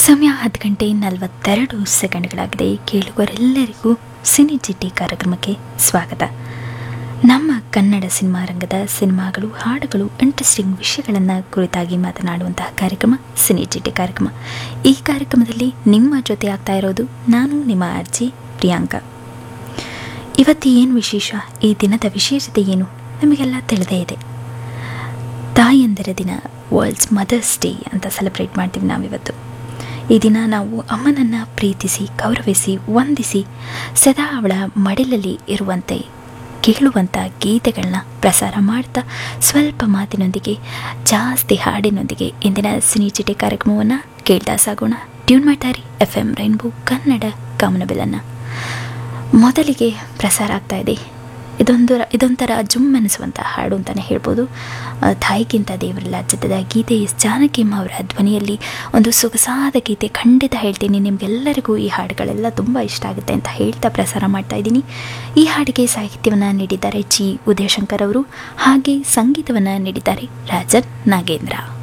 ಸಮಯ ಹತ್ತು ಗಂಟೆ ನಲವತ್ತೆರಡು ಸೆಕೆಂಡ್ಗಳಾಗಿದೆ ಕೇಳುಗರೆಲ್ಲರಿಗೂ ಸಿನಿ ಜಿಟಿ ಕಾರ್ಯಕ್ರಮಕ್ಕೆ ಸ್ವಾಗತ ನಮ್ಮ ಕನ್ನಡ ಸಿನಿಮಾ ರಂಗದ ಸಿನಿಮಾಗಳು ಹಾಡುಗಳು ಇಂಟ್ರೆಸ್ಟಿಂಗ್ ವಿಷಯಗಳನ್ನು ಕುರಿತಾಗಿ ಮಾತನಾಡುವಂತಹ ಕಾರ್ಯಕ್ರಮ ಸಿನಿ ಜಿಟಿ ಕಾರ್ಯಕ್ರಮ ಈ ಕಾರ್ಯಕ್ರಮದಲ್ಲಿ ನಿಮ್ಮ ಜೊತೆ ಆಗ್ತಾ ಇರೋದು ನಾನು ನಿಮ್ಮ ಅರ್ಜಿ ಪ್ರಿಯಾಂಕಾ ಇವತ್ತು ಏನು ವಿಶೇಷ ಈ ದಿನದ ವಿಶೇಷತೆ ಏನು ನಮಗೆಲ್ಲ ತಿಳಿದೇ ಇದೆ ತಾಯಂದಿರ ದಿನ ವರ್ಲ್ಡ್ಸ್ ಮದರ್ಸ್ ಡೇ ಅಂತ ಸೆಲೆಬ್ರೇಟ್ ಮಾಡ್ತೀವಿ ನಾವಿವತ್ತು ಈ ದಿನ ನಾವು ಅಮ್ಮನನ್ನು ಪ್ರೀತಿಸಿ ಗೌರವಿಸಿ ವಂದಿಸಿ ಸದಾ ಅವಳ ಮಡಿಲಲ್ಲಿ ಇರುವಂತೆ ಕೇಳುವಂಥ ಗೀತೆಗಳನ್ನ ಪ್ರಸಾರ ಮಾಡ್ತಾ ಸ್ವಲ್ಪ ಮಾತಿನೊಂದಿಗೆ ಜಾಸ್ತಿ ಹಾಡಿನೊಂದಿಗೆ ಇಂದಿನ ಸಿನಿಚಿಟಿ ಕಾರ್ಯಕ್ರಮವನ್ನು ಕೇಳ್ತಾ ಸಾಗೋಣ ಟ್ಯೂನ್ ಮಾಡ್ತಾರಿ ಎಫ್ ಎಂ ರೈನ್ಬೋ ಕನ್ನಡ ಕಾಮನಬಿಲ್ಲನ್ನು ಮೊದಲಿಗೆ ಪ್ರಸಾರ ಆಗ್ತಾ ಇದೆ ಇದೊಂದು ಇದೊಂಥರ ಜುಮ್ ಅನಿಸುವಂಥ ಹಾಡು ಅಂತಲೇ ಹೇಳ್ಬೋದು ಆ, ತಾಯಿಗಿಂತ ದೇವರಿಲ್ಲ ಚಿತ್ರದ ಗೀತೆ ಎಸ್ ಜಾನಕಿಮ್ಮ ಅವರ ಧ್ವನಿಯಲ್ಲಿ ಒಂದು ಸೊಗಸಾದ ಗೀತೆ ಖಂಡಿತ ಹೇಳ್ತೀನಿ ನಿಮಗೆಲ್ಲರಿಗೂ ಈ ಹಾಡುಗಳೆಲ್ಲ ತುಂಬ ಇಷ್ಟ ಆಗುತ್ತೆ ಅಂತ ಹೇಳ್ತಾ ಪ್ರಸಾರ ಮಾಡ್ತಾ ಇದ್ದೀನಿ ಈ ಹಾಡಿಗೆ ಸಾಹಿತ್ಯವನ್ನು ನೀಡಿದ್ದಾರೆ ಜಿ ಉದಯಶಂಕರ್ ಅವರು ಹಾಗೆ ಸಂಗೀತವನ್ನು ನೀಡಿದ್ದಾರೆ ರಾಜನ್ ನಾಗೇಂದ್ರ